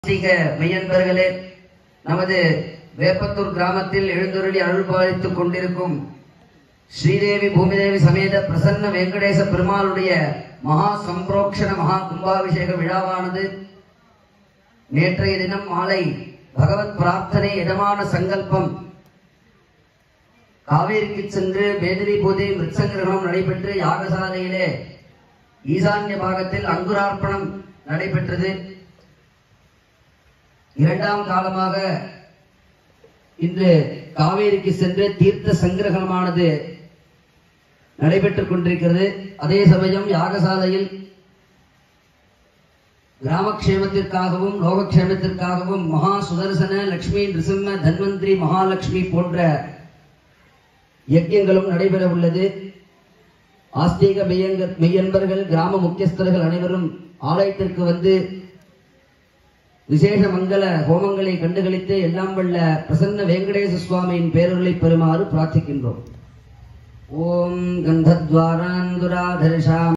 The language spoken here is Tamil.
ஆஸ்திக மெய்யன்பர்களே நமது வேப்பத்தூர் கிராமத்தில் எழுந்தருளி அருள் பாலித்துக் கொண்டிருக்கும் ஸ்ரீதேவி பூமிதேவி சமேத பிரசன்ன வெங்கடேச பெருமாளுடைய மகா சம்பிரோக்ஷண மகா கும்பாபிஷேக விழாவானது நேற்றைய தினம் மாலை பகவத் பிரார்த்தனை இதமான சங்கல்பம் காவேரிக்கு சென்று மேதிரி பூஜை மிருத்சங்கிரகணம் நடைபெற்று யாகசாலையிலே ஈசான்ய பாகத்தில் அங்குரார்ப்பணம் நடைபெற்றது இரண்டாம் காலமாக இன்று காவேரிக்கு சென்று தீர்த்த சங்கிரகணமானது நடைபெற்றுக் கொண்டிருக்கிறது அதே சமயம் யாகசாலையில் கிராமக்ஷேமத்திற்காகவும் லோகக்ஷேமத்திற்காகவும் மகா சுதர்சன லட்சுமி நிருசிம்ம தன்வந்திரி மகாலட்சுமி போன்ற யஜ்யங்களும் நடைபெற உள்ளது ஆஸ்தீக மெய்யங்க மெய்யன்பர்கள் கிராம முக்கியஸ்தர்கள் அனைவரும் ஆலயத்திற்கு வந்து விசேஷ மங்கள ஹோமங்களை கண்டுகளித்து எல்லாம் வல்ல பிரசன்ன வெங்கடேச சுவாமியின் பேரருளை பெறுமாறு பிரார்த்திக்கின்றோம் ஓம் கந்தத்வாராந்துராதர்ஷாம்